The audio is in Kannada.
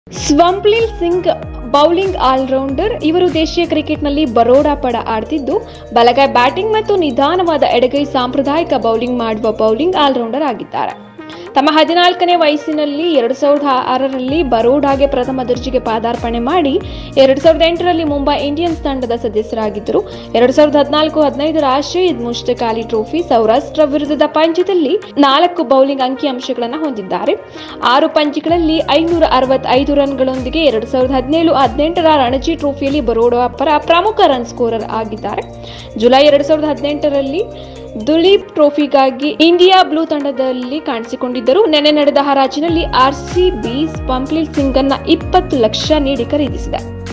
ಸ್ವಂಪ್ಲಿಲ್ ಸಿಂಗ್ ಬೌಲಿಂಗ್ ಆಲ್ರೌಂಡರ್ ಇವರು ದೇಶೀಯ ಕ್ರಿಕೆಟ್ನಲ್ಲಿ ಬರೋಡಾ ಪಡ ಆಡ್ತಿದ್ದು ಬಲಗೈ ಬ್ಯಾಟಿಂಗ್ ಮತ್ತು ನಿಧಾನವಾದ ಎಡಗೈ ಸಾಂಪ್ರದಾಯಿಕ ಬೌಲಿಂಗ್ ಮಾಡುವ ಬೌಲಿಂಗ್ ಆಲ್ರೌಂಡರ್ ಆಗಿದ್ದಾರೆ ತಮ್ಮ ಹದಿನಾಲ್ಕನೇ ವಯಸ್ಸಿನಲ್ಲಿ ಎರಡು ಸಾವಿರದ ಆರರಲ್ಲಿ ಬರೋಡಾಗೆ ಪ್ರಥಮ ದರ್ಜೆಗೆ ಪಾದಾರ್ಪಣೆ ಮಾಡಿ ಎರಡು ಸಾವಿರದ ಎಂಟರಲ್ಲಿ ಮುಂಬೈ ಇಂಡಿಯನ್ಸ್ ತಂಡದ ಸದಸ್ಯರಾಗಿದ್ದರು ಎರಡು ಸಾವಿರದ ಹದಿನಾಲ್ಕು ಹದಿನೈದು ರಾಷ್ಟ್ರೀಯ ಮುಷ್ತಕ್ ಅಲಿ ಟ್ರೋಫಿ ಸೌರಾಷ್ಟ್ರ ವಿರುದ್ಧದ ಪಂದ್ಯದಲ್ಲಿ ನಾಲ್ಕು ಬೌಲಿಂಗ್ ಅಂಕಿಅಂಶಗಳನ್ನು ಹೊಂದಿದ್ದಾರೆ ಆರು ಪಂದ್ಯಗಳಲ್ಲಿ ಐನೂರ ಅರವತ್ತೈದು ರನ್ಗಳೊಂದಿಗೆ ಎರಡು ಸಾವಿರದ ಹದಿನೇಳು ಹದಿನೆಂಟರ ರಣಜಿ ಟ್ರೋಫಿಯಲ್ಲಿ ಬರೋಡಾ ಪರ ಪ್ರಮುಖ ರನ್ ಸ್ಕೋರರ್ ಆಗಿದ್ದಾರೆ ಜುಲೈ ಎರಡು ಸಾವಿರದ ಹದಿನೆಂಟರಲ್ಲಿ ದುಲೀಪ್ ಟ್ರೋಫಿಗಾಗಿ ಇಂಡಿಯಾ ಬ್ಲೂ ತಂಡದಲ್ಲಿ ಕಾಣಿಸಿಕೊಂಡಿದ್ದರು ನೆನೆ ನಡೆದ ಹರಾಜಿನಲ್ಲಿ ಆರ್ಸಿಬಿ ಪಂಪ್ಲಿಲ್ ಸಿಂಗ್ ಅನ್ನ ಇಪ್ಪತ್ತು ಲಕ್ಷ ನೀಡಿ ಖರೀದಿಸಿದೆ